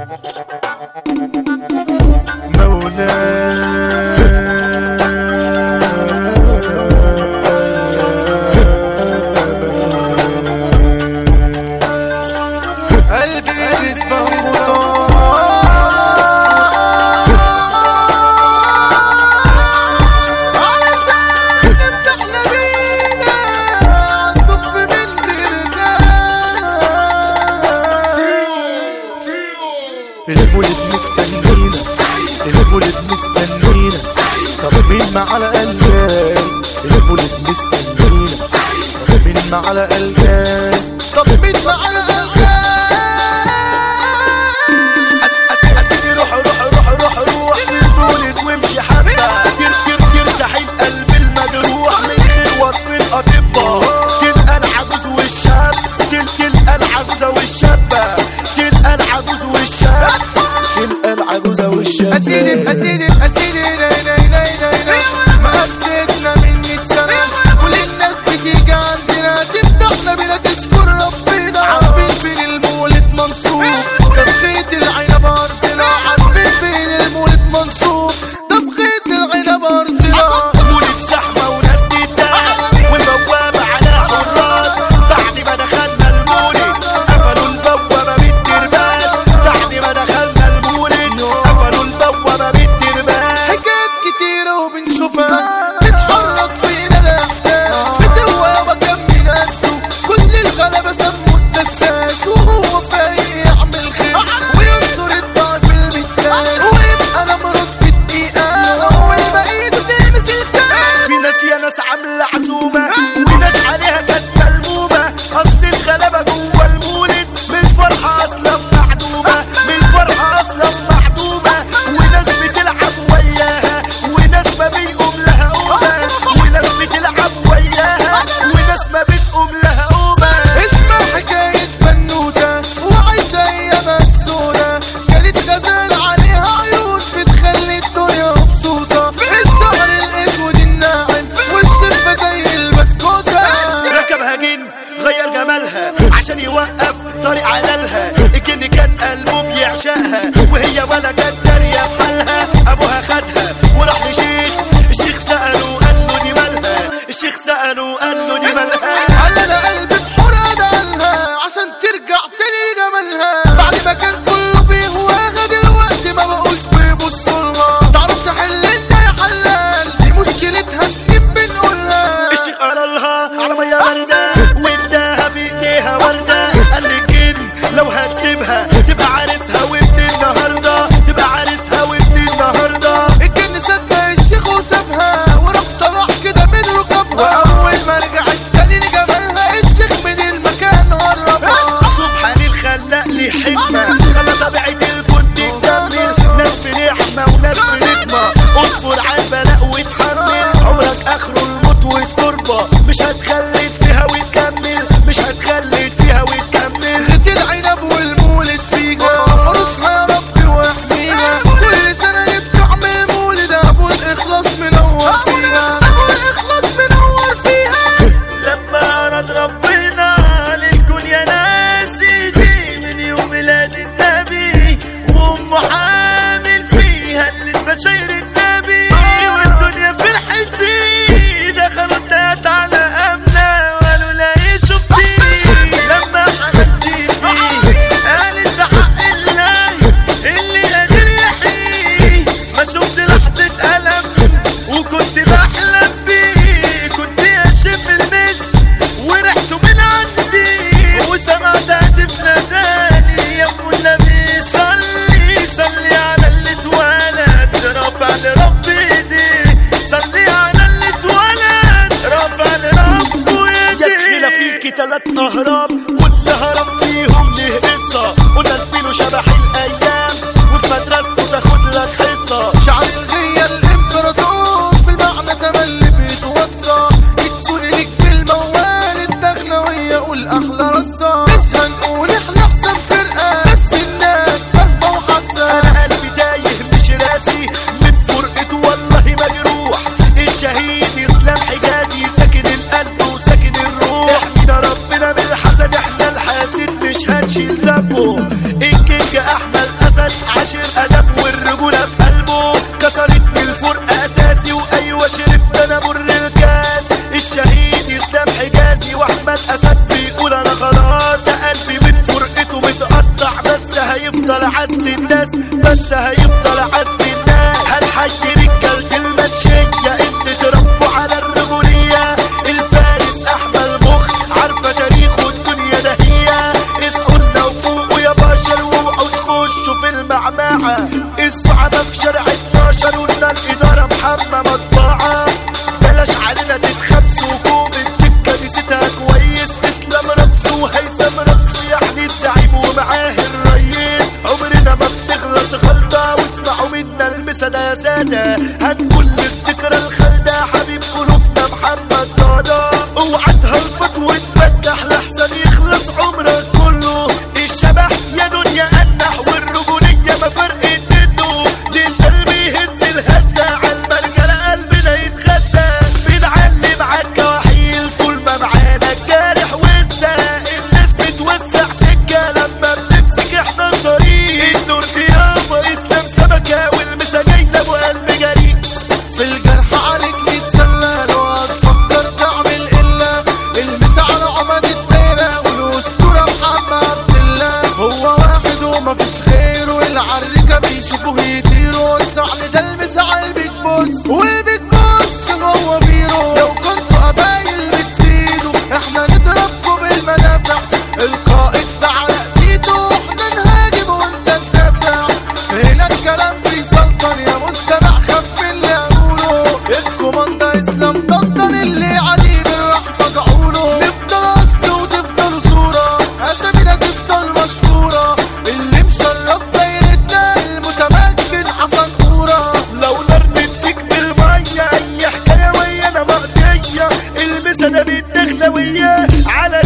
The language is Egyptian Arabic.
قلبي تسبح علشان نفتح نبينا نطف من المولد مستنينا المولد مستنينا طب مين ما على قلبي المولد مستنينا طب مين ما على قلبي طب مين معانا اسيدي روح روح روح روح روح المولد وامشي حبة يركب يرتاح القلب المجروح من غير وصف الاطباء تلقى العجوز والشاب تلقى العجوزة والشابة تلقى العجوز والشاب تلقى العجوزة والشاب أسيدي أسيدي أسيدي ناي ناي ناي ناي ناي ما أبسطنا من مية سنة كل الناس بتيجي عندنا تفتحنا بلا تشكر ربنا عارفين فين المولد منصوب تفخيت العنب أرضنا عارفين فين المولد منصوب تفخيت العنب أرضنا مولد زحمة وناس تداس والبوابة على حراس بعد ما دخلنا المولد قفلوا البوابة بالترباس بعد ما دخلنا المولد قفلوا البوابة بالترباس حكايات كتيرة وبنشوفها تتحرك فينا الإحساس فتوى وكم قده كل الغلبة سموا الدساس وهو فايق يعمل خير وينصر الضعف المتاس ويبقى نمرض في الدقيقة أول ما إيده تلمس الكاس في ناس يا ناس عاملة عزومة وناس عليها كانت ملمومة أصل الغلبة جوه المولد من الفرحة أصلا معدومة من الفرحة أصلا معدومة وناس بتلعب وياها وناس ما بيقوم لها قومة وناس بتلعب وياها وناس ما بتقوم لها قومة اسمع حكاية بنوتة وعايشة أيامها السودة كانت غزال عليها عيون بتخلي الدنيا مبسوطة الشعر الأسود الناعم والشفة زي البسكوتة ركبها جن غير جمالها عشان يوقف طريق علالها الجن كان قلبه بيعشقها وهي ولا كانت دارية بحالها ابوها خدها وراح لشيخ الشيخ سأله قال له دي مالها الشيخ سأله قال له دي مالها قال انا قلبي بحور ادعلها عشان ترجع تاني جمالها بعد ما كان كله بيهواها دلوقتي ما بقوش بيبصوا لها تعرف تحل انت يا حلال دي مشكلتها سنين بنقولها الشيخ قال لها على مية باردة واداها في ايديها وردة قال لي الجن لو هتسيبها تبقى عارسها وابن النهاردة تبقى عارسها وابن النهاردة الجن صدق الشيخ وسابها وراح طلع كده من ركبها واول ما رجعت تاني لجمالها الشيخ من المكان هربها سبحان الخلاق لي حكمة خلى طبيعة الكون تكمل ناس في نعمة وناس في نقمة اصبر على البلاء وتحمل عمرك اخره الموت والتربة مش هتخلد فيها وتكمل مش هتخلد فيها وتكمل زيت العنب والمولد فيها حرصها يا ربي واحميها كل سنة بتعمل مولد ابو الاخلاص منور فيها ابو الاخلاص منور فيها لما اراد ربنا للكون يا ناسي دي من يوم ميلاد النبي وام حامل فيها اللي بشير النبي والدنيا في الحزب دخلوا التات على امنا وقالوا لا ايه شفتي لما حملتي فيه قالت ده حق الله اللي قادر يحيي ما شفت لحظة ألم وكنت بحلم بيه كنت أشم المسك وريحته من عندي وسمعت هاتف ناداني يا ابو النبي صلي صلي على اللي اتولد رفع هيفضل عز الناس بس هيفضل عز الناس هالحاج رجالة المنشية اللي تربوا على الرجولية الفارس احمد مخ عارفة تاريخه الدنيا ده هي اسقلنا وفوقوا يا بشر واوعوا تخشوا في المعمعة الصعبة في شارع 12 قلنا الإدارة محمى مطبعة بلاش علينا تتخبسوا وقوم الدكة نسيتها كويس اسلام رمسو وهيثم رمسو يعني الزعيم ومعاه الريس عمرنا ما بنغلط غلطة واسمعوا منا المسا ده يا سادة هنقول للذكرى الخالدة حبيب قلوبنا محمد طادا اوعى تهلفط وتفتح لحسن يخلص عمرك كله الشبح يا دنيا انح والرجولية ما فرقت منه زلزال بيهز الهزة عالمرجلة قلبنا يتغذى بنعلم عالكواحيل طول ما معانا الجارح وسع الناس بتوسع سكة لما بنمسك احنا الطريق النور يابا اسلام سمكة والمسا جاية ابو قلب جريء في الجرح عليك نتسلى لو هتفكر تعمل إلا المس على عمد الدايرة والأسطورة محمد عبد الله هو واحد ومفيش غيره العريكة بيشوفوه يطيروا الزعل ده المس على البيت بوس والبيت بوس هو بيرو لو كنتوا قبايل بتزيدوا احنا نضربكم بالمدافع القائد ده على ايده احنا نهاجم وانت تدافع هنا الكلام بيسلطن يا مستمع خف اللي اقوله الكوماندا اسلام طنطن اللي عليه بالرحمة جعوله نفضل اصل وتفضل صورة اسامينا تفضل مشهورة اللي مشرف دايرتنا المتمكن حسن كورة لو نرمت فيك بالمية اي حكاية ويانا مقضية المسا ده بالدخلة وياه على